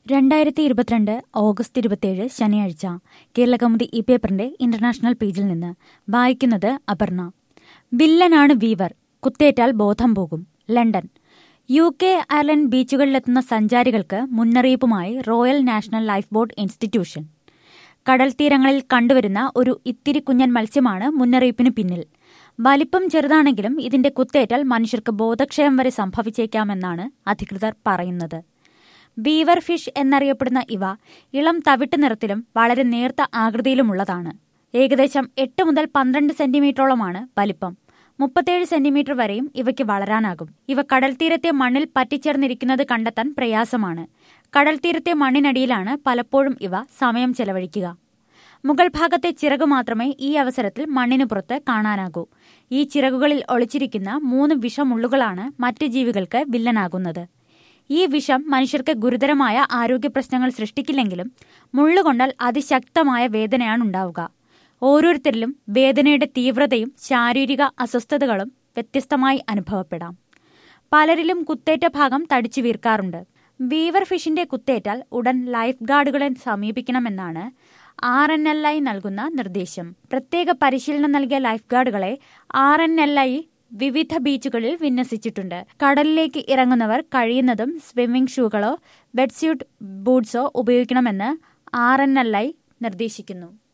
രണ്ടായിരത്തി ഇരുപത്തിരണ്ട് ഓഗസ്റ്റ് ഇരുപത്തിയേഴ് ശനിയാഴ്ച കേരളകൗമുദി ഈ പേപ്പറിന്റെ ഇന്റർനാഷണൽ പേജിൽ നിന്ന് വായിക്കുന്നത് അപർണ വില്ലനാണ് വീവർ കുത്തേറ്റാൽ ബോധം പോകും ലണ്ടൻ യു കെ അയർലൻഡ് ബീച്ചുകളിലെത്തുന്ന സഞ്ചാരികൾക്ക് മുന്നറിയിപ്പുമായി Royal National Lifeboat Institution കടൽ തീരങ്ങളിൽ കണ്ടുവരുന്ന ഒരു ഇത്തിരി കുഞ്ഞൻ മത്സ്യമാണ് മുന്നറിയിപ്പിന് പിന്നിൽ വലിപ്പം ചെറുതാണെങ്കിലും ഇതിന്റെ കുത്തേറ്റാൽ മനുഷ്യർക്ക് ബോധക്ഷയം വരെ സംഭവിച്ചേക്കാമെന്നാണ് അധികൃതർ പറയുന്നത് ബീവർ ഫിഷ് എന്നറിയപ്പെടുന്ന ഇവ ഇളം തവിട്ട് നിറത്തിലും വളരെ നേർത്ത ആകൃതിയിലുമുള്ളതാണ് ഏകദേശം എട്ട് മുതൽ പന്ത്രണ്ട് സെന്റിമീറ്ററോളമാണ് വലിപ്പം മുപ്പത്തേഴ് സെന്റിമീറ്റർ വരെയും ഇവയ്ക്ക് വളരാനാകും ഇവ കടൽത്തീരത്തെ മണ്ണിൽ പറ്റിച്ചേർന്നിരിക്കുന്നത് കണ്ടെത്താൻ പ്രയാസമാണ് കടൽത്തീരത്തെ മണ്ണിനടിയിലാണ് പലപ്പോഴും ഇവ സമയം ചെലവഴിക്കുക മുകൾ ഭാഗത്തെ ചിറകു മാത്രമേ ഈ അവസരത്തിൽ മണ്ണിനു പുറത്ത് കാണാനാകൂ ഈ ചിറകുകളിൽ ഒളിച്ചിരിക്കുന്ന മൂന്ന് വിഷമുള്ളുകളാണ് മറ്റ് ജീവികൾക്ക് വില്ലനാകുന്നത് ഈ വിഷം മനുഷ്യർക്ക് ഗുരുതരമായ ആരോഗ്യ പ്രശ്നങ്ങൾ സൃഷ്ടിക്കില്ലെങ്കിലും മുള്ളുകൊണ്ടാൽ അതിശക്തമായ വേദനയാണ് ഉണ്ടാവുക ഓരോരുത്തരിലും വേദനയുടെ തീവ്രതയും ശാരീരിക അസ്വസ്ഥതകളും വ്യത്യസ്തമായി അനുഭവപ്പെടാം പലരിലും കുത്തേറ്റ ഭാഗം തടിച്ചു വീർക്കാറുണ്ട് ബീവർ ഫിഷിന്റെ കുത്തേറ്റാൽ ഉടൻ ലൈഫ് ഗാർഡുകളെ സമീപിക്കണമെന്നാണ് ആർ എൻ എൽ ഐ നൽകുന്ന നിർദ്ദേശം പ്രത്യേക പരിശീലനം നൽകിയ ലൈഫ് ഗാർഡുകളെ ആർ എൻ എൽ ഐ വിവിധ ബീച്ചുകളിൽ വിന്യസിച്ചിട്ടുണ്ട് കടലിലേക്ക് ഇറങ്ങുന്നവർ കഴിയുന്നതും സ്വിമ്മിംഗ് ഷൂകളോ വെറ്റ്സ്യൂട്ട് ബൂട്ട്സോ ഉപയോഗിക്കണമെന്ന് ആർ എൻ എൽ ഐ നിർദ്ദേശിക്കുന്നു